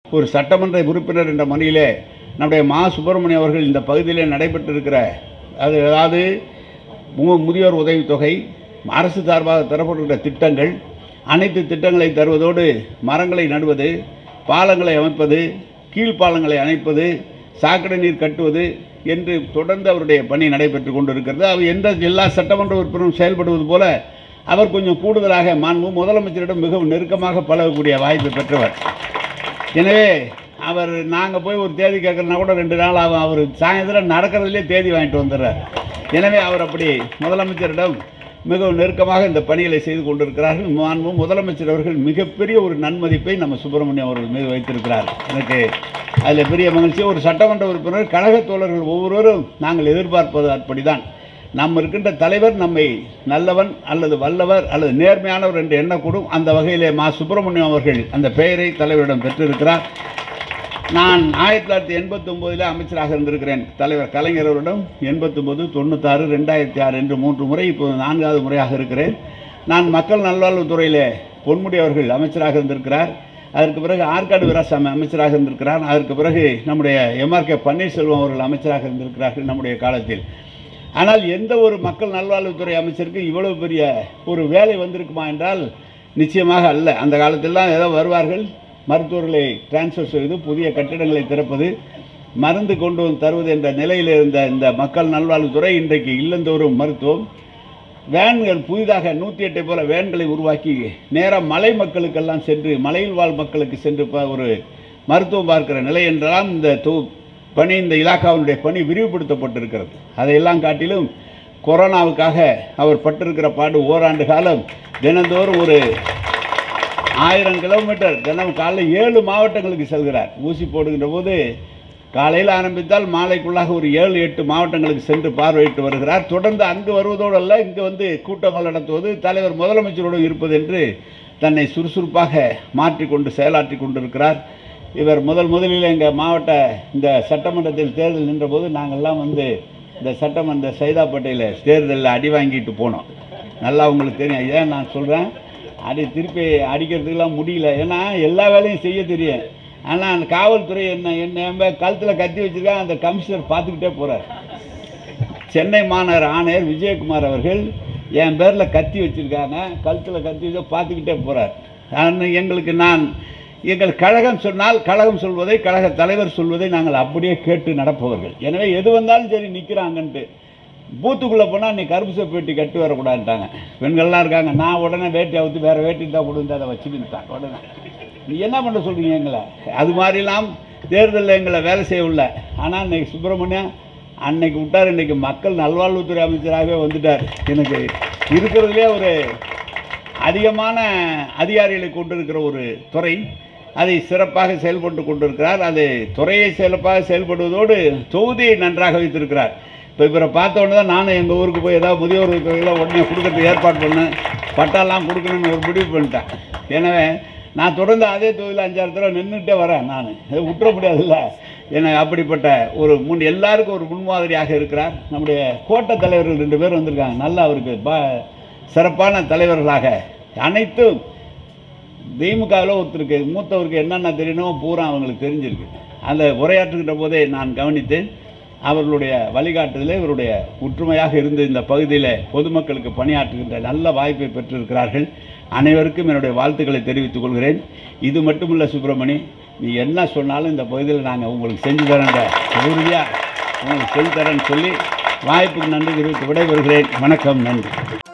ஒரு சட்டமன்ற உறுப்பினர் என்ற முறையிலே நம்முடைய மா சுப்பிரமணியம் அவர்கள் இந்த பகுதியிலே நடைபெற்றிருக்கிற அது அதாவது மு- முதியோர் உதவித்தொகை அரசு சார்பாக தரப்பட்டிருக்கிற திட்டங்கள் அனைத்து திட்டங்களை தருவதோடு மரங்களை நடுவது பாலங்களை அமைப்பது கீழ்ப்பாலங்களை அமைப்பது சாக்கடை நீர் கட்டுவது என்று தொடர்ந்து அவருடைய பணி நடைபெற்று கொண்டிருக்கிறது அவர் எந்த எல்லா சட்டமன்ற உறுப்பினரும் செயல்படுவது போல அவர் கொஞ்சம் கூடுதலாக மாண்பு முதலமைச்சரிடம் மிகவும் நெருக்கமாக பழகக்கூடிய வாய்ப்பை பெற்றவர் எனவே அவர் நாங்கள் போய் ஒரு தேதி கேட்கறனா கூட ரெண்டு நாள் ஆகும் அவர் சாயந்தரம் நடக்கிறதுலே தேதி வாங்கிட்டு வந்துடுறார் எனவே அவர் அப்படி முதலமைச்சரிடம் மிகவும் நெருக்கமாக இந்த பணிகளை செய்து கொண்டிருக்கிறார்கள் மாண்பு முதலமைச்சர் அவர்கள் மிகப்பெரிய ஒரு நன்மதிப்பை நம்ம சுப்பிரமணியம் அவர்கள் மீது வைத்திருக்கிறார் எனக்கு அதில் பெரிய மகிழ்ச்சி ஒரு சட்டமன்ற உறுப்பினர் கழகத் தோழர்கள் ஒவ்வொருவரும் நாங்கள் எதிர்பார்ப்பது அப்படிதான் நம்ம இருக்கின்ற தலைவர் நம்மை நல்லவன் அல்லது வல்லவர் அல்லது நேர்மையானவர் என்று எண்ணக்கூடும் அந்த வகையிலே மா சுப்பிரமணியம் அவர்கள் அந்த பெயரை தலைவரிடம் பெற்றிருக்கிறார் நான் ஆயிரத்தி தொள்ளாயிரத்தி எண்பத்தொம்போதில் அமைச்சராக இருந்திருக்கிறேன் தலைவர் கலைஞர் அவரிடம் எண்பத்தொம்போது தொண்ணூத்தாறு ரெண்டாயிரத்தி ஆறு என்று மூன்று முறை இப்போது நான்காவது முறையாக இருக்கிறேன் நான் மக்கள் நல்வாழ்வுத்துறையில் பொன்முடி அவர்கள் அமைச்சராக இருந்திருக்கிறார் அதற்கு பிறகு ஆற்காடு வீராசாமி அமைச்சராக இருந்திருக்கிறார் அதற்கு பிறகு நம்முடைய எம்ஆர்கே பன்னீர்செல்வம் அவர்கள் அமைச்சராக இருந்திருக்கிறார்கள் நம்முடைய காலத்தில் ஆனால் எந்த ஒரு மக்கள் நல்வாழ்வுத்துறை அமைச்சருக்கு இவ்வளவு பெரிய ஒரு வேலை வந்திருக்குமா என்றால் நிச்சயமாக அல்ல அந்த காலத்திலலாம் ஏதோ வருவார்கள் மருத்துவர்களை டிரான்ஸ்ஃபர் செய்து புதிய கட்டிடங்களை திறப்பது மருந்து கொண்டு வந்து தருவது என்ற நிலையில் இருந்த இந்த மக்கள் நல்வாழ்வுத்துறை இன்றைக்கு இல்லந்தோறும் மருத்துவம் வேன்கள் புதிதாக நூற்றி எட்டை போல வேன்களை உருவாக்கி நேராக மலை மக்களுக்கெல்லாம் சென்று மலையில் வாழ் மக்களுக்கு சென்று ப- ஒரு மருத்துவம் பார்க்கிற நிலை என்றெல்லாம் இந்த தொ பணி இந்த இலாக்காவினுடைய பணி விரிவுபடுத்தப்பட்டிருக்கிறது அதையெல்லாம் காட்டிலும் கொரோனாவுக்காக அவர் பட்டிருக்கிற பாடு ஓராண்டு காலம் தினந்தோறும் ஒரு ஆயிரம் கிலோமீட்டர் தினம் காலைல ஏழு மாவட்டங்களுக்கு செல்கிறார் ஊசி போடுகின்ற போது காலையில் ஆரம்பித்தால் மாலைக்குள்ளாக ஒரு ஏழு எட்டு மாவட்டங்களுக்கு சென்று பார்வையிட்டு வருகிறார் தொடர்ந்து அங்கு வருவதோடு அல்ல இங்கு வந்து கூட்டங்கள் நடத்துவது தலைவர் முதலமைச்சரோடு இருப்பது என்று தன்னை சுறுசுறுப்பாக மாற்றிக்கொண்டு செயலாற்றி கொண்டிருக்கிறார் இவர் முதல் முதலில் எங்கள் மாவட்ட இந்த சட்டமன்றத்தில் தேர்தல் நின்றபோது நாங்கள்லாம் வந்து இந்த சட்டமன்ற சைதாப்பேட்டையில் தேர்தலில் அடி வாங்கிட்டு போனோம் நல்லா உங்களுக்கு தெரியும் ஏன் நான் சொல்கிறேன் அடி திருப்பி அடிக்கிறதுக்கெல்லாம் முடியல ஏன்னா எல்லா வேலையும் செய்ய தெரியும் ஆனால் அந்த காவல்துறை என்ன என்ன கழுத்தில் கத்தி வச்சிருக்காங்க அந்த கமிஷனர் பார்த்துக்கிட்டே போகிறார் சென்னை மாநகர ஆணையர் விஜயகுமார் அவர்கள் என் பேரில் கத்தி வச்சிருக்காங்க கழுத்தில் கத்தி வச்சு பார்த்துக்கிட்டே போகிறார் ஆனால் எங்களுக்கு நான் எங்கள் கழகம் சொன்னால் கழகம் சொல்வதை கழக தலைவர் சொல்வதை நாங்கள் அப்படியே கேட்டு நடப்பவர்கள் எனவே எது வந்தாலும் சரி நிற்கிறாங்கன்ட்டு பூத்துக்குள்ளே போனால் நீ கருப்பு சோப்பு வேட்டி கட்டி வரக்கூடாதுட்டாங்க பெண்கள்லாம் இருக்காங்க நான் உடனே வேட்டி அவுத்து வேறு வேட்டி தான் கொடுத்து அதை வச்சுக்கிட்டாங்க உடனே நீ என்ன பண்ண சொல்கிறீங்க எங்களை அது மாதிரிலாம் தேர்தலில் எங்களை வேலை செய்ய உள்ள ஆனால் இன்னைக்கு சுப்பிரமணியம் அன்னைக்கு விட்டார் இன்னைக்கு மக்கள் நல்வாழ்வுத்துறை அமைச்சராகவே வந்துட்டார் எனக்கு இருக்கிறதுலே ஒரு அதிகமான அதிகாரிகளை கொண்டிருக்கிற ஒரு துறை அதை சிறப்பாக செயல்பட்டு கொண்டிருக்கிறார் அது துறையை சிறப்பாக செயல்படுவதோடு தொகுதியை நன்றாக வைத்திருக்கிறார் இப்போ இவரை பார்த்த உடனே தான் நானும் எங்கள் ஊருக்கு போய் ஏதாவது முதியோர் தொகையெல்லாம் உடனே கொடுக்கறதுக்கு ஏற்பாடு பண்ணேன் பட்டாலாம் கொடுக்கணும்னு ஒரு முடிவு பண்ணிட்டேன் எனவே நான் தொடர்ந்து அதே தொகுதியில் அஞ்சாறு தடவை நின்றுட்டே வரேன் நான் இதை விட்டுற முடியாதுல்ல ஏன்னா அப்படிப்பட்ட ஒரு முன் எல்லாருக்கும் ஒரு முன்மாதிரியாக இருக்கிறார் நம்முடைய கோட்ட தலைவர்கள் ரெண்டு பேர் வந்திருக்காங்க நல்லா அவருக்கு ப சிறப்பான தலைவர்களாக அனைத்தும் திமுகவில் ஒருத்தருக்கு மூத்தவருக்கு என்னென்ன தெரியணுமோ பூரா அவங்களுக்கு தெரிஞ்சிருக்கு அந்த உரையாற்றுகின்ற போதே நான் கவனித்தேன் அவர்களுடைய வழிகாட்டுதலே இவருடைய ஒற்றுமையாக இருந்து இந்த பகுதியில் பொதுமக்களுக்கு பணியாற்றுகின்ற நல்ல வாய்ப்பை பெற்றிருக்கிறார்கள் அனைவருக்கும் என்னுடைய வாழ்த்துக்களை தெரிவித்துக் கொள்கிறேன் இது மட்டுமல்ல சுப்பிரமணி நீ என்ன சொன்னாலும் இந்த பகுதியில் நாங்கள் உங்களுக்கு செஞ்சு தரேன்ற உறுதியாக உங்களுக்கு செஞ்சு தரேன்னு சொல்லி வாய்ப்புக்கு நன்றி தெரிவித்து விடைபெறுகிறேன் வணக்கம் நன்றி